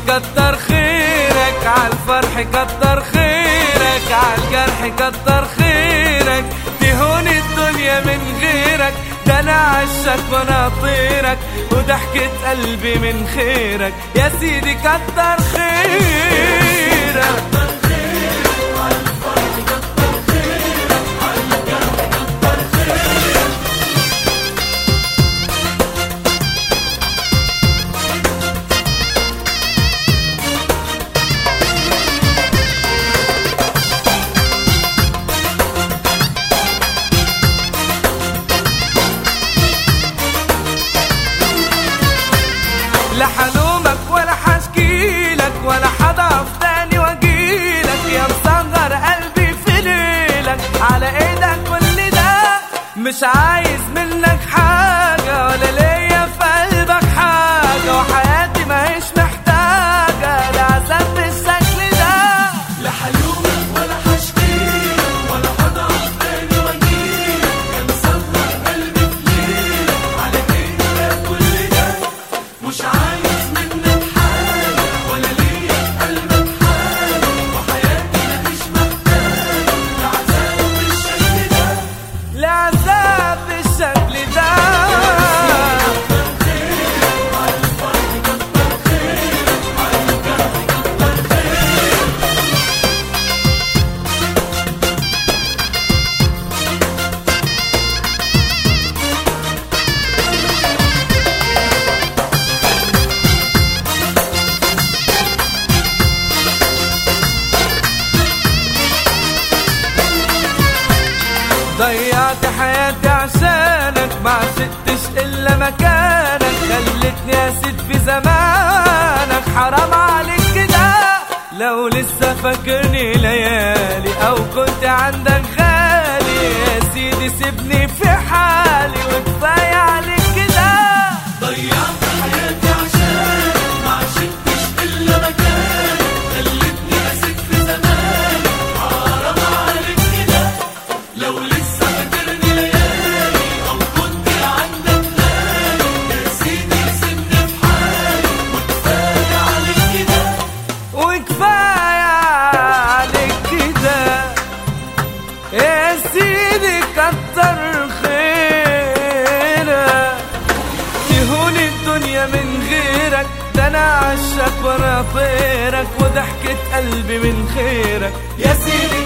كتر خيرك عالفرح كتر خيرك عالجرح كتر خيرك تهون الدنيا من غيرك ده انا عشك وانا طيرك وضحكة قلبي من خيرك يا سيدي كتر خيرك لا حلومك ولا حشكيلك ولا حضعف تاني واجيلك يا مصغر قلبي في ليلك على ايدك كل ده مش عايز منك حاجة ولا ليا في قلبك حاجة وحياتي ماهيش محتاجة لعذاب بالشكل ده لا حلومك ولا حشكيلك ولا حضعف تاني واجيلك يا مصغر قلبي في ليلك على ايدك كل ده مش عايز منك حاجة ولا ليا في قلبك حاجة وحياتي مش محتاجة لعذاب بالشكل ده لعذاب بالشكل ده ضيعت حياتي عشانك ما عشقتش الا مكانك خلتني اسد في زمانك حرام عليك كده لو لسه فاكرني ليالي او كنت عندك غالي يا سيدي سيبني في حالي وكفايه عليك كده ضيعت حياتي عشانك ما عشقتش الا مكانك خلتني اسد في زمانك حرام عليك كده لو لسه فاكرني ليالي او كنت عندك غالي يا سيدي سيبني في حالي وكفايه عليك كده وكفاية عليك كده يا سيدي كتر خيرك تهون الدنيا من غيرك ده انا عشك وانا طيرك وضحكة قلبي من خيرك يا سيدي